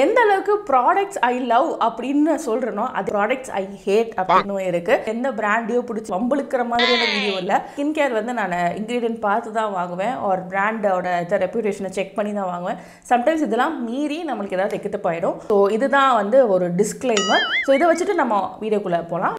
எந்த அளவுக்கு products I love அப்படின்னு சொல்றேனோ அது ப்ராடக்ட்ஸ் ஐ ஹேட் அப்படின்னு இருக்கு எந்த பிராண்டையோ பிடிச்சி வம்புழுக்கிற மாதிரியான வீடியோ இல்லை ஸ்கின் கேர் வந்து நான் இன்க்ரீடியன்ட் பார்த்து தான் வாங்குவேன் ஒரு பிராண்டோட இதை ரெப்யூட்டேஷனை செக் பண்ணி தான் வாங்குவேன் சம்டைம்ஸ் இதெல்லாம் மீறி நம்மளுக்கு ஏதாவது எக்கத்து போயிடும் ஸோ இதுதான் வந்து ஒரு டிஸ்க்ளைமர் ஸோ இதை வச்சுட்டு நம்ம வீடியோக்குள்ளே போகலாம்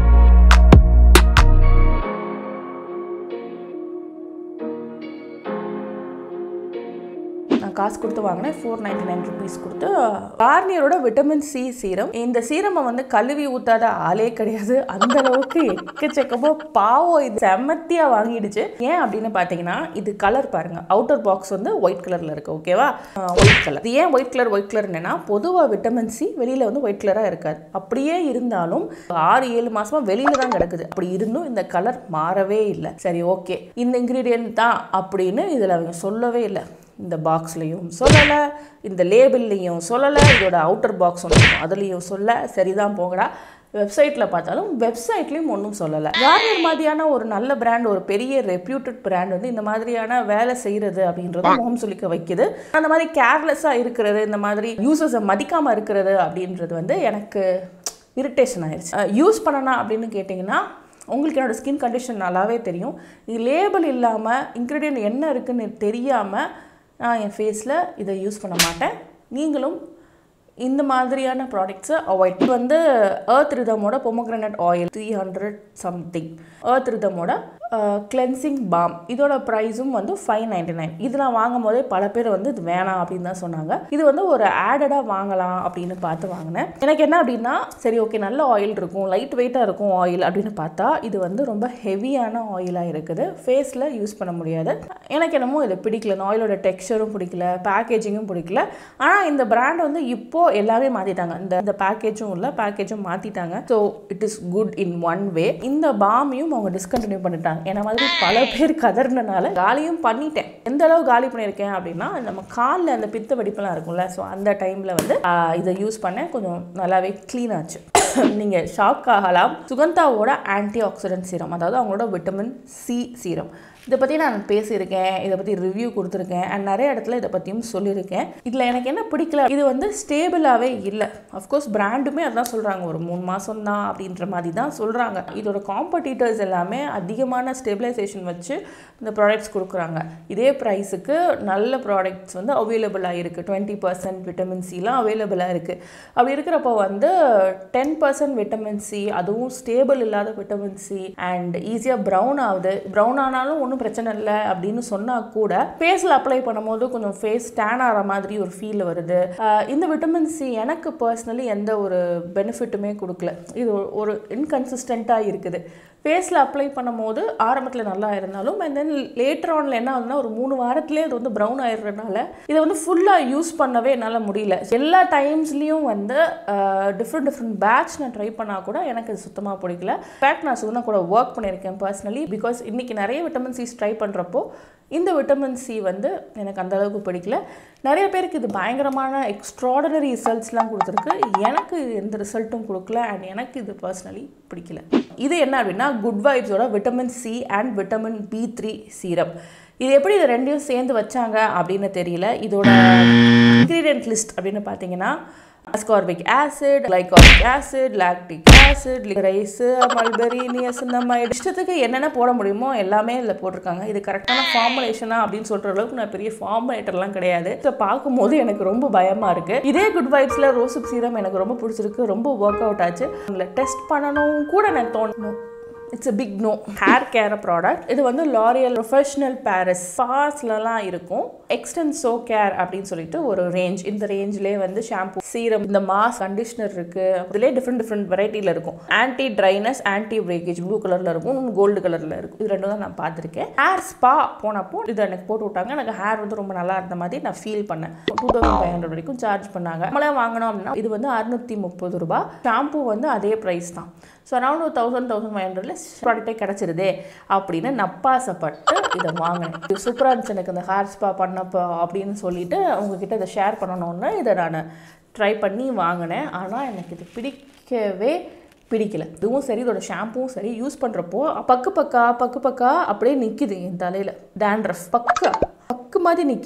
நான் காசு கொடுத்து வாங்கினேன் ஃபோர் நைன்டி நைன் ருபீஸ் கொடுத்து கார்னியரோட விட்டமின் சி சீரம் இந்த சீரமை வந்து கழுவி ஊத்தாத ஆளே கிடையாது அந்த அளவுக்கு எக்கச்சக்கமா பாவம் இது செம்மத்தியா வாங்கிடுச்சு ஏன் அப்படின்னு பார்த்தீங்கன்னா இது கலர் பாருங்க அவுட்டர் பாக்ஸ் வந்து ஒயிட் கலர்ல இருக்கு ஓகேவா ஒயிட் கலர் இது ஏன் ஒயிட் கலர் ஒயிட் கலர் என்னன்னா பொதுவாக விட்டமின் சி வெளியில வந்து ஒயிட் கலராக இருக்காது அப்படியே இருந்தாலும் ஆறு ஏழு மாசமா வெளியில தான் கிடக்குது அப்படி இருந்தும் இந்த கலர் மாறவே இல்லை சரி ஓகே இந்த இன்க்ரீடியன்ட் தான் அப்படின்னு இதில் அவங்க சொல்லவே இல்லை இந்த பாக்ஸ்லேயும் சொல்லலை இந்த லேபிள்லேயும் சொல்லலை இதோட அவுட்டர் பாக்ஸ் ஒன்று அதுலேயும் சொல்ல சரிதான் போங்கடா வெப்சைட்டில் பார்த்தாலும் வெப்சைட்லேயும் ஒன்றும் சொல்லலை கார்னியர் மாதிரியான ஒரு நல்ல பிராண்ட் ஒரு பெரிய ரெப்யூட்டட் பிராண்ட் வந்து இந்த மாதிரியான வேலை செய்கிறது அப்படின்றது முகம் சுளிக்க வைக்குது அந்த மாதிரி கேர்லெஸ்ஸாக இருக்கிறது இந்த மாதிரி யூசர்ஸை மதிக்காமல் இருக்கிறது அப்படின்றது வந்து எனக்கு இரிட்டேஷன் ஆயிடுச்சு யூஸ் பண்ணனா அப்படின்னு கேட்டிங்கன்னா உங்களுக்கு என்னோடய ஸ்கின் கண்டிஷன் நல்லாவே தெரியும் இது லேபிள் இல்லாமல் இன்க்ரீடியன்ட் என்ன இருக்குன்னு தெரியாமல் நான் என் ஃபேஸில் இதை யூஸ் பண்ண மாட்டேன் நீங்களும் இந்த மாதிரியான ப்ராடக்ட்ஸை அவாய்ட் இது வந்து ஏர்த் ரிதமோட pomegranate oil three hundred something earth ரிதமோட கிளென்சிங் பாம் இதோட ப்ரைஸும் வந்து ஃபைவ் நைன்டி நைன் இது நான் வாங்கும் போதே பல பேர் வந்து இது வேணாம் அப்படின்னு தான் சொன்னாங்க இது வந்து ஒரு ஆடடாக வாங்கலாம் அப்படின்னு பார்த்து வாங்கினேன் எனக்கு என்ன அப்படின்னா சரி ஓகே நல்ல ஆயில் இருக்கும் லைட் வெயிட்டாக இருக்கும் ஆயில் அப்படின்னு பார்த்தா இது வந்து ரொம்ப ஹெவியான ஆயிலாக இருக்குது ஃபேஸில் யூஸ் பண்ண முடியாது எனக்கு என்னமோ இது பிடிக்கல இந்த ஆயிலோட டெக்ஸ்சரும் பிடிக்கல பேக்கேஜிங்கும் பிடிக்கல ஆனால் இந்த பிராண்ட் வந்து இப்போது எல்லாமே மாற்றிட்டாங்க இந்த இந்த பேக்கேஜும் இல்லை பேக்கேஜும் மாற்றிட்டாங்க so it is good in one way இந்த பாமையும் அவங்க டிஸ்கண்டினியூ பண்ணிட்டாங்க என்ன மாதிரி பல பேர் கதறினால காலியும் பண்ணிட்டேன் எந்த அளவு காலி பண்ணியிருக்கேன் அப்படின்னா நம்ம காலில் அந்த பித்த வெடிப்பெல்லாம் இருக்கும்ல ஸோ அந்த டைமில் வந்து ஆஹ், இதை யூஸ் பண்ணேன் கொஞ்சம் நல்லாவே க்ளீன் ஆச்சு நீங்கள் ஷாக் ஆகலாம் சுகந்தாவோட ஆன்டி ஆக்சிடென்ட் சீரம் அதாவது அவங்களோட விட்டமின் சி சீரம் இதை பற்றி நான் பேசியிருக்கேன் இதை பற்றி ரிவ்யூ கொடுத்துருக்கேன் அண்ட் நிறைய இடத்துல இதை பற்றியும் சொல்லியிருக்கேன் இதில் எனக்கு என்ன பிடிக்கல இது வந்து ஸ்டேபிளாகவே இல்லை அஃப்கோர்ஸ் பிராண்டுமே அதான் சொல்கிறாங்க ஒரு மூணு மாதம் தான் அப்படின்ற மாதிரி தான் சொல்கிறாங்க இதோட காம்படிட்டர்ஸ் எல்லாமே அதிகமான ஸ்டெபிலைசேஷன் வச்சு இந்த ப்ராடக்ட்ஸ் கொடுக்குறாங்க இதே ப்ரைஸுக்கு நல்ல ப்ராடக்ட்ஸ் வந்து அவைலபிளாக இருக்குது டுவெண்ட்டி பர்சன்ட் விட்டமின் சிலாம் அவைலபிளாக இருக்குது அப்படி இருக்கிறப்போ வந்து டென் பர்சன்ட் விட்டமின் சி அதுவும் ஸ்டேபிள் இல்லாத விட்டமின் சி அண்ட் ஈஸியாக ப்ரௌன் ஆகுது ப்ரௌன் ஆனாலும் ஒன்றும் பிரச்சனை இல்லை அப்படின்னு சொன்னால் கூட ஃபேஸில் அப்ளை பண்ணும்போது கொஞ்சம் ஃபேஸ் டேன் ஆகிற மாதிரி ஒரு ஃபீல் வருது ஆஹ் இந்த விட்டமின் சி எனக்கு பர்சனலி எந்த ஒரு பெனிஃபிட்டுமே கொடுக்கல இது ஒரு- ஒரு இன்கன்சிஸ்டண்ட்டாக இருக்குது ஃபேஸில் அப்ளை பண்ணும்போது ஆரம்பத்தில் நல்லா இருந்தாலும் அண்ட் தென் லேட்டர் ஆனில் என்ன ஆகுதுன்னா ஒரு மூணு வாரத்துலேயே இது வந்து ப்ரௌன் ஆயிடுறதுனால இதை வந்து ஃபுல்லாக யூஸ் பண்ணவே என்னால் முடியல எல்லா டைம்ஸ்லேயும் வந்து டிஃப்ரெண்ட் டிஃப்ரெண்ட் பேட்ச் நான் ட்ரை பண்ணால் கூட எனக்கு இது சுத்தமாக பிடிக்கல ஃபேக்ட் நான் சுதனா கூட ஒர்க் பண்ணியிருக்கேன் பர்சனலி பிகாஸ் இன்றைக்கி நிறைய விட்டமின் சிஸ் ட்ரை பண்ணுறப்போ இந்த விட்டமின் சி வந்து எனக்கு அந்த அளவுக்கு பிடிக்கல நிறைய பேருக்கு இது பயங்கரமான எக்ஸ்ட்ராடனரி ரிசல்ட்ஸ்லாம் கொடுத்துருக்கு எனக்கு எந்த ரிசல்ட்டும் கொடுக்கல அண்ட் எனக்கு இது பர்சனலி பிடிக்கல இது என்ன அப்படின்னா குட் வைப்ஸோட vitamin C and vitamin B three serum இது எப்படி இது ரெண்டையும் சேர்ந்து வச்சாங்க அப்படின்னு தெரியல இதோட இன்க்ரீடியன்ட் லிஸ்ட் அப்படின்னு பார்த்தீங்கன்னா ascorbic acid glycolic acid lactic acid rice mulberry niacinamide இஷ்டத்துக்கு என்னென்ன போட முடியுமோ எல்லாமே இதில் போட்டிருக்காங்க இது கரெக்டான ஃபார்முலேஷனா அப்படின்னு சொல்கிற அளவுக்கு நான் பெரிய ஃபார்முலேட்டர்லாம் கிடையாது ஸோ பார்க்கும்போது எனக்கு ரொம்ப பயமாக இருக்குது இதே குட் வைப்ஸில் ரோசுப் சீரம் எனக்கு ரொம்ப பிடிச்சிருக்கு ரொம்ப ஒர்க் அவுட் ஆச்சு அதில் டெஸ்ட் பண்ணணும் கூட எனக்கு தோணணும் it's a big no hair care product இது வந்து லாரியல் ப்ரொஃபஷனல் பாரிஸ் ஸ்பாஸ்லலாம் இருக்கும் எக்ஸ்டென்சோ கேர் அப்படின்னு சொல்லிட்டு ஒரு ரேஞ்ச் இந்த ரேஞ்ச்லேயே வந்து ஷாம்பு சீரம் இந்த மாஸ் கண்டிஷனர் இருக்கு அதுலேயே டிஃப்ரெண்ட் டிஃப்ரெண்ட் வெரைட்டியில் இருக்கும் anti dryness anti breakage blue கலரில் இருக்கும் கோல்டு கலரில் இருக்கும் இது ரெண்டும் தான் நான் பார்த்துருக்கேன் ஹேர் ஸ்பா போனப்போ இதை எனக்கு போட்டு விட்டாங்க எனக்கு ஹேர் வந்து ரொம்ப நல்லா இருந்த மாதிரி நான் ஃபீல் பண்ணேன் டூ தௌசண்ட் ஃபைவ் ஹண்ட்ரட் வரைக்கும் சார்ஜ் பண்ணாங்க நம்மளே வாங்கினோம் அப்படின்னா இது வந்து அறுநூத்தி முப்பது ரூபாய் ஷாம்பு வந்து அதே ப்ரைஸ் தான் ஸோ அரௌண்ட் ஒரு தௌசண்ட் தௌசண்ட் ஃபைவ் ஹண்ட்ரட்ல ப்ராடக்டே கிடச்சிருதே அப்படின்னு நப்பாசப்பட்டு இதை வாங்கினேன் இது சூப்பராக இருந்துச்சு எனக்கு இந்த ஹேர் ஸ்பா பண்ணப்போ அப்படின்னு சொல்லிட்டு உங்ககிட்ட இதை ஷேர் பண்ணணுன்னு இதை நான் ட்ரை பண்ணி வாங்கினேன் ஆனால் எனக்கு இது பிடிக்கவே பிடிக்கல இதுவும் சரி இதோட ஷாம்புவும் சரி யூஸ் பண்ணுறப்போ பக்கு பக்கா பக்கு பக்கா அப்படியே நிற்கிது என் தலையில் டேண்ட்ரஃப் பக்கா பக்கு மாதிரி நிற்கிது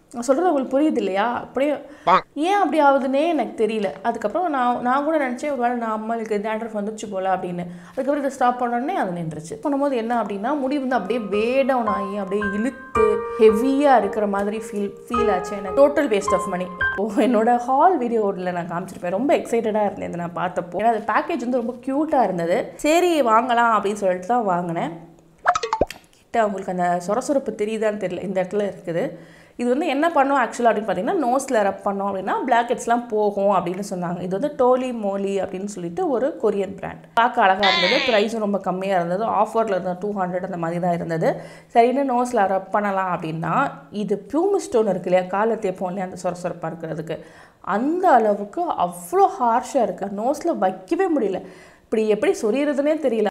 நான் சொல்கிறது உங்களுக்கு புரியுது இல்லையா அப்படியே ஏன் அப்படி ஆகுதுன்னே எனக்கு தெரியல அதுக்கப்புறம் நான் நான் கூட நினச்சேன் ஒரு வேளை நான் அம்மாளுக்கு டேண்ட்ரஃப் வந்துச்சு போல அப்படின்னு அதுக்கப்புறம் இதை ஸ்டாப் பண்ணோடனே அது நின்றுச்சு பண்ணும்போது என்ன அப்படின்னா முடி வந்து அப்படியே வேடவுன் ஆகி அப்படியே இழுத்து ஹெவியாக இருக்கிற மாதிரி ஃபீல் ஃபீல் ஆச்சு எனக்கு total waste of money oh என்னோட ஹால் வீடியோவில் நான் காமிச்சிருப்பேன் ரொம்ப எக்ஸைட்டடாக இருந்தேன் இதை நான் பார்த்தப்போ ஏன்னா அது பேக்கேஜ் வந்து ரொம்ப க்யூட்டாக இருந்தது சரி வாங்கலாம் அப்படின்னு சொல்லிட்டு தான் வாங்கினேன் கிட்ட அவங்களுக்கு அந்த சொரசொரப்பு தெரியுதான்னு தெரியல இந்த இடத்துல இருக்குது இது வந்து என்ன பண்ணோம் ஆக்சுவலாக அப்படின்னு பார்த்தீங்கன்னா நோஸில் ரப் பண்ணோம் அப்படின்னா பிளாக்கெட்ஸ்லாம் போகும் அப்படின்னு சொன்னாங்க இது வந்து டோலி மோலி அப்படின்னு சொல்லிட்டு ஒரு கொரியன் பிராண்ட் பார்க்க அழகாக இருந்தது ப்ரைஸும் ரொம்ப கம்மியாக இருந்தது ஆஃபரில் இருந்தது டூ ஹண்ட்ரட் அந்த மாதிரி தான் இருந்தது சரின்னு நோஸில் ரப் பண்ணலாம் அப்படின்னா இது பியூமி ஸ்டோன் இருக்கு இல்லையா காலை தேப்போம் இல்லையா அந்த சொரசொரப்பாக இருக்கிறதுக்கு அந்த அளவுக்கு அவ்வளோ ஹார்ஷாக இருக்குது நோஸில் வைக்கவே முடியல இப்படி எப்படி சொரியறதுனே தெரியல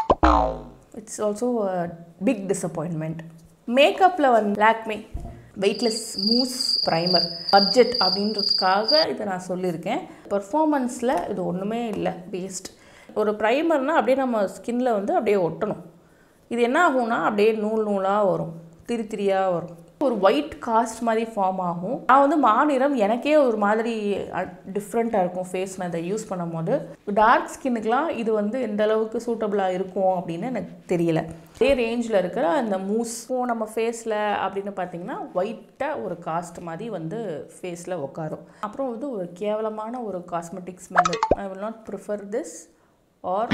இட்ஸ் ஆல்சோ பிக் டிசப்பாயின்மெண்ட் மேக்கப்பில் வந்து Lakme weightless mousse primer budget அப்படின்றதுக்காக இதை நான் சொல்லியிருக்கேன் பெர்ஃபார்மன்ஸில் இது ஒன்றுமே இல்லை வேஸ்ட் ஒரு ப்ரைமர்னால் அப்படியே நம்ம ஸ்கின்ல வந்து அப்படியே ஒட்டணும் இது என்ன ஆகும்னா அப்படியே நூல் நூலாக வரும் திரி திரியாக வரும் ஒரு ஒயிட் காஸ்ட் மாதிரி ஃபார்ம் ஆகும் நான் வந்து மாநிறம் எனக்கே ஒரு மாதிரி டிஃப்ரெண்ட்டாக இருக்கும் ஃபேஸ் நான் இதை யூஸ் பண்ணும்போது டார்க் ஸ்கின்னுக்கெலாம் இது வந்து எந்த அளவுக்கு சூட்டபுளாக இருக்கும் அப்படின்னு எனக்கு தெரியல அதே ரேஞ்சில் இருக்கிற அந்த மூஸும் நம்ம ஃபேஸில் அப்படின்னு பார்த்தீங்கன்னா ஒயிட்டாக ஒரு காஸ்ட் மாதிரி வந்து ஃபேஸில் உட்காரும் அப்புறம் வந்து ஒரு கேவலமான ஒரு cosmetic smell I will not prefer this or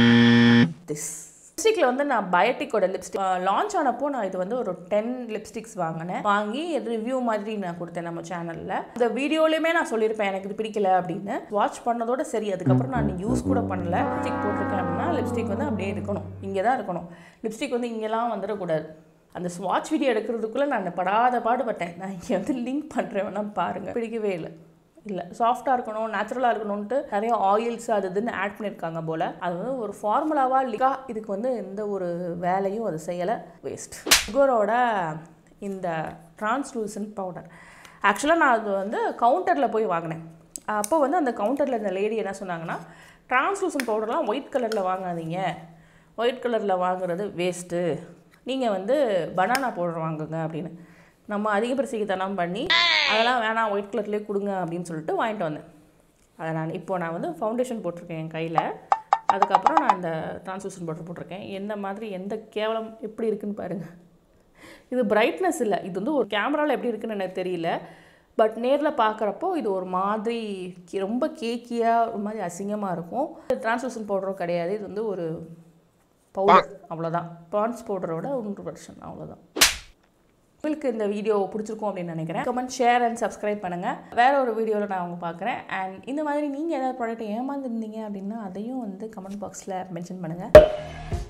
this லிப்ஸ்டிக்கில் வந்து நான் பயோட்டிக்கோட லிப்ஸ்டிக் லான்ச் ஆனப்போ நான் இது வந்து ஒரு டென் லிப்ஸ்டிக்ஸ் வாங்கினேன் வாங்கி ரிவ்யூ மாதிரி நான் கொடுத்தேன் நம்ம சேனலில் இந்த வீடியோலையுமே நான் சொல்லியிருப்பேன் எனக்கு இது பிடிக்கல அப்படின்னு வாட்ச் பண்ணதோட சரி அதுக்கப்புறம் நான் யூஸ் கூட பண்ணல லிப்ஸ்டிக் போட்டிருக்கேன் அப்படின்னா லிப்ஸ்டிக் வந்து அப்படியே இருக்கணும் இங்கே தான் இருக்கணும் லிப்ஸ்டிக் வந்து இங்கெல்லாம் வந்துடக்கூடாது அந்த ஸ்வாட்ச் வீடியோ எடுக்கிறதுக்குள்ளே நான் படாத பாடுபட்டேன் நான் இங்கே வந்து லிங்க் பண்ணுறேன் வேணா பாருங்கள் பிடிக்கவே இல்லை இல்லை சாஃப்டாக இருக்கணும் நேச்சுரலாக இருக்கணும்ன்ட்டு நிறைய ஆயில்ஸ் அது இதுன்னு ஆட் பண்ணியிருக்காங்க போல் அது வந்து ஒரு ஃபார்முலாவாக லிகா இதுக்கு வந்து எந்த ஒரு வேலையும் அது செய்யலை வேஸ்ட் சுகரோட இந்த டிரான்ஸ்லூசன்ட் பவுடர் ஆக்சுவலாக நான் அது வந்து கவுண்டரில் போய் வாங்கினேன் அப்போ வந்து அந்த கவுண்டரில் இந்த லேடி என்ன சொன்னாங்கன்னா டிரான்ஸ்லூசன்ட் பவுடர்லாம் ஒயிட் கலரில் வாங்காதீங்க ஒயிட் கலரில் வாங்குறது வேஸ்ட்டு நீங்கள் வந்து பனானா பவுடர் வாங்குங்க அப்படின்னு நம்ம அதிகபரிசிக்குத்தனம் பண்ணி அதெல்லாம் வேணாம் ஒயிட் கலர்லேயே கொடுங்க அப்படின்னு சொல்லிட்டு வாங்கிட்டு வந்தேன் அதை நான் இப்போ நான் வந்து ஃபவுண்டேஷன் போட்டிருக்கேன் என் கையில் அதுக்கப்புறம் நான் இந்த டிரான்ஸ்லூஷன் பவுடர் போட்டிருக்கேன் எந்த மாதிரி எந்த கேவலம் எப்படி இருக்குன்னு பாருங்கள் இது பிரைட்னஸ் இல்லை இது வந்து ஒரு கேமராவில் எப்படி இருக்குன்னு எனக்கு தெரியல பட் நேரில் பார்க்குறப்போ இது ஒரு மாதிரி கி- ரொம்ப கேக்கியாக ஒரு மாதிரி அசிங்கமாக இருக்கும் டிரான்ஸ்லூஷன் பவுடரும் கிடையாது இது வந்து ஒரு பவுடர் அவ்வளோதான் பான்ஸ் பவுடரோட ஒன்று வெர்ஷன் அவ்வளோதான் உங்களுக்கு இந்த வீடியோ பிடிச்சிருக்கும் அப்படின்னு நினைக்கிறேன் கமெண்ட் ஷேர் அண்ட் சப்ஸ்கிரைப் பண்ணுங்கள் வேற ஒரு வீடியோவில் நான் அவங்க பார்க்குறேன் அண்ட் இந்த மாதிரி நீங்கள் ஏதாவது ப்ராடக்ட் ஏமாந்துருந்தீங்க அப்படின்னா அதையும் வந்து கமெண்ட் பாக்ஸில் மென்ஷன் பண்ணுங்கள்